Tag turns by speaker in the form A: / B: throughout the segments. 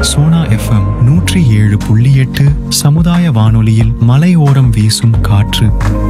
A: Sona FM நூற்றி ஏழு புள்ளி எட்டு சமுதாய வானொலியில் மலையோரம் வீசும் காற்று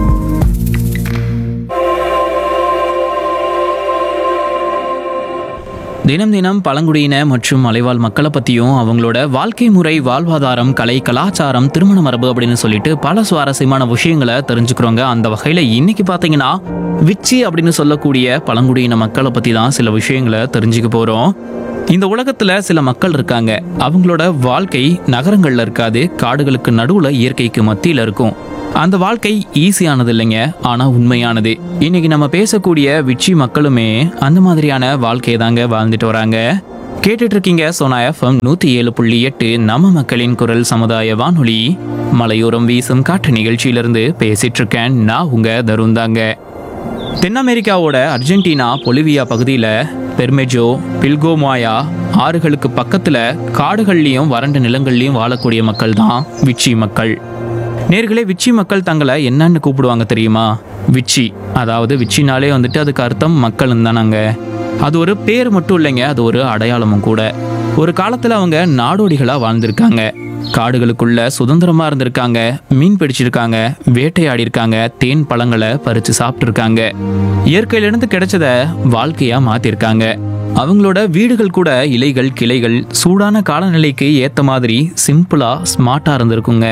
B: தினம் தினம் பழங்குடியின மற்றும் மலைவாழ் மக்களை பற்றியும் அவங்களோட வாழ்க்கை முறை வாழ்வாதாரம் கலை கலாச்சாரம் திருமண மரபு அப்படின்னு சொல்லிட்டு பல சுவாரஸ்யமான விஷயங்களை தெரிஞ்சுக்கிறோங்க அந்த வகையில் இன்னைக்கு பார்த்தீங்கன்னா விச்சி அப்படின்னு சொல்லக்கூடிய பழங்குடியின மக்களை பற்றி தான் சில விஷயங்களை தெரிஞ்சுக்க போகிறோம் இந்த உலகத்தில் சில மக்கள் இருக்காங்க அவங்களோட வாழ்க்கை நகரங்களில் இருக்காது காடுகளுக்கு நடுவில் இயற்கைக்கு மத்தியில் இருக்கும் அந்த வாழ்க்கை ஈஸியானது இல்லைங்க ஆனா உண்மையானது இன்னைக்கு நம்ம பேசக்கூடிய விச்சி மக்களுமே அந்த மாதிரியான வாழ்க்கையை தாங்க வாழ்ந்துட்டு வராங்க கேட்டுட்டு இருக்கீங்க சோனா எஃப்எம் நூத்தி ஏழு புள்ளி எட்டு நம்ம மக்களின் குரல் சமுதாய வானொலி மலையோரம் வீசும் காற்று நிகழ்ச்சியிலிருந்து பேசிட்டு இருக்கேன் நான் உங்க தருண் தாங்க தென் அமெரிக்காவோட அர்ஜென்டினா பொலிவியா பகுதியில் பெர்மெஜோ பில்கோமாயா ஆறுகளுக்கு பக்கத்தில் காடுகள்லையும் வறண்ட நிலங்கள்லையும் வாழக்கூடிய மக்கள் தான் விச்சி மக்கள் நேர்களே விச்சி மக்கள் தங்களை என்னன்னு கூப்பிடுவாங்க தெரியுமா விச்சி அதாவது விச்சினாலே வந்துட்டு அதுக்கு அர்த்தம் மக்கள் தானாங்க அது ஒரு பேர் மட்டும் இல்லைங்க அது ஒரு அடையாளமும் கூட ஒரு காலத்தில் அவங்க நாடோடிகளாக வாழ்ந்திருக்காங்க காடுகளுக்குள்ள சுதந்திரமா இருந்திருக்காங்க மீன் பிடிச்சிருக்காங்க வேட்டையாடி இருக்காங்க தேன் பழங்களை பறிச்சு சாப்பிட்டுருக்காங்க இயற்கையிலிருந்து கிடைச்சத வாழ்க்கையா மாத்திருக்காங்க அவங்களோட வீடுகள் கூட இலைகள் கிளைகள் சூடான காலநிலைக்கு ஏத்த மாதிரி சிம்பிளா ஸ்மார்ட்டா இருந்திருக்குங்க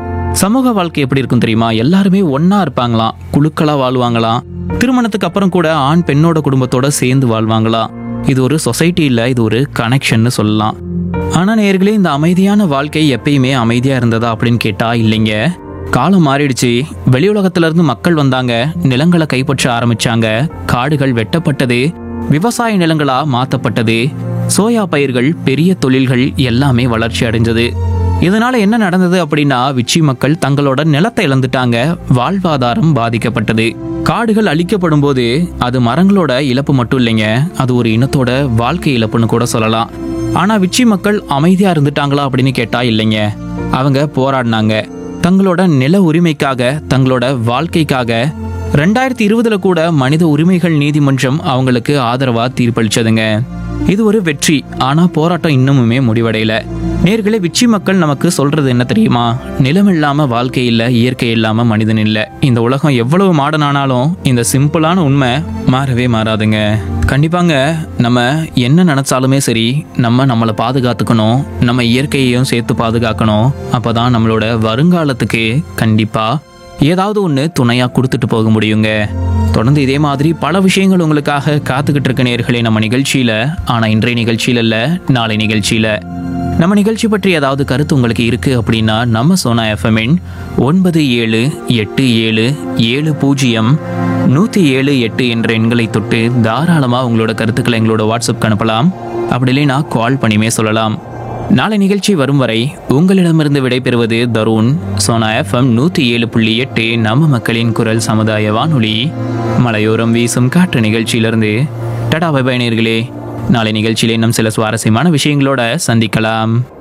B: சமூக வாழ்க்கை எப்படி இருக்கும் தெரியுமா எல்லாருமே ஒண்ணா இருப்பாங்களாம் குழுக்களா வாழ்வாங்களாம் திருமணத்துக்கு அப்புறம் கூட ஆண் பெண்ணோட குடும்பத்தோட சேர்ந்து வாழ்வாங்களாம் இது ஒரு சொசைட்டி இல்ல இது ஒரு கனெக்ஷன்னு சொல்லலாம் ஆனா நேர்களே இந்த அமைதியான வாழ்க்கை எப்பயுமே அமைதியா இருந்ததா அப்படின்னு கேட்டா இல்லைங்க காலம் மாறிடுச்சு வெளி உலகத்துல இருந்து மக்கள் வந்தாங்க நிலங்களை கைப்பற்ற ஆரம்பிச்சாங்க காடுகள் வெட்டப்பட்டது விவசாய நிலங்களா மாத்தப்பட்டது சோயா பயிர்கள் பெரிய தொழில்கள் எல்லாமே வளர்ச்சி அடைஞ்சது இதனால என்ன நடந்தது அப்படின்னா விச்சி மக்கள் தங்களோட நிலத்தை இழந்துட்டாங்க வாழ்வாதாரம் பாதிக்கப்பட்டது காடுகள் அழிக்கப்படும் போது அது மரங்களோட இழப்பு மட்டும் இல்லைங்க அது ஒரு இனத்தோட வாழ்க்கை இழப்புன்னு கூட சொல்லலாம் ஆனா விச்சி மக்கள் அமைதியா இருந்துட்டாங்களா அப்படின்னு கேட்டா இல்லைங்க அவங்க போராடினாங்க தங்களோட நில உரிமைக்காக தங்களோட வாழ்க்கைக்காக ரெண்டாயிரத்தி இருபதுல கூட மனித உரிமைகள் நீதிமன்றம் அவங்களுக்கு ஆதரவா தீர்ப்பளிச்சதுங்க இது ஒரு வெற்றி ஆனா போராட்டம் இன்னமுமே முடிவடையல நேர்களே விச்சி மக்கள் நமக்கு சொல்றது என்ன தெரியுமா நிலம் இல்லாம வாழ்க்கை இல்ல இயற்கை இல்லாம மனிதன் இல்ல இந்த உலகம் எவ்வளவு மாடர்ன் ஆனாலும் இந்த சிம்பிளான உண்மை மாறவே மாறாதுங்க கண்டிப்பாங்க நம்ம என்ன நினைச்சாலுமே சரி நம்ம நம்மளை பாதுகாத்துக்கணும் நம்ம இயற்கையையும் சேர்த்து பாதுகாக்கணும் அப்பதான் நம்மளோட வருங்காலத்துக்கு கண்டிப்பா ஏதாவது ஒன்று துணையா கொடுத்துட்டு போக முடியுங்க தொடர்ந்து இதே மாதிரி பல விஷயங்கள் உங்களுக்காக காத்துக்கிட்டு இருக்க நேர்களே நம்ம நிகழ்ச்சியில ஆனா இன்றைய நிகழ்ச்சியில இல்ல நாளை நிகழ்ச்சியில நம்ம நிகழ்ச்சி பற்றி ஏதாவது கருத்து உங்களுக்கு இருக்கு அப்படின்னா நம்ம சோனா எஃப்எம்மின் ஒன்பது ஏழு எட்டு ஏழு ஏழு பூஜ்ஜியம் நூற்றி ஏழு எட்டு என்ற எண்களை தொட்டு தாராளமாக உங்களோட கருத்துக்களை எங்களோட வாட்ஸ்அப்க்கு அனுப்பலாம் அப்படி இல்லைன்னா கால் பண்ணியுமே சொல்லலாம் நாளை நிகழ்ச்சி வரும் வரை உங்களிடமிருந்து விடைபெறுவது தருண் சோனா எஃப்எம் நூற்றி ஏழு புள்ளி எட்டு நம்ம மக்களின் குரல் சமுதாய வானொலி மலையோரம் வீசும் காற்று நிகழ்ச்சியிலிருந்து டடா பை நேயர்களே நாளை நிகழ்ச்சியிலே இன்னும் சில சுவாரஸ்யமான விஷயங்களோட சந்திக்கலாம்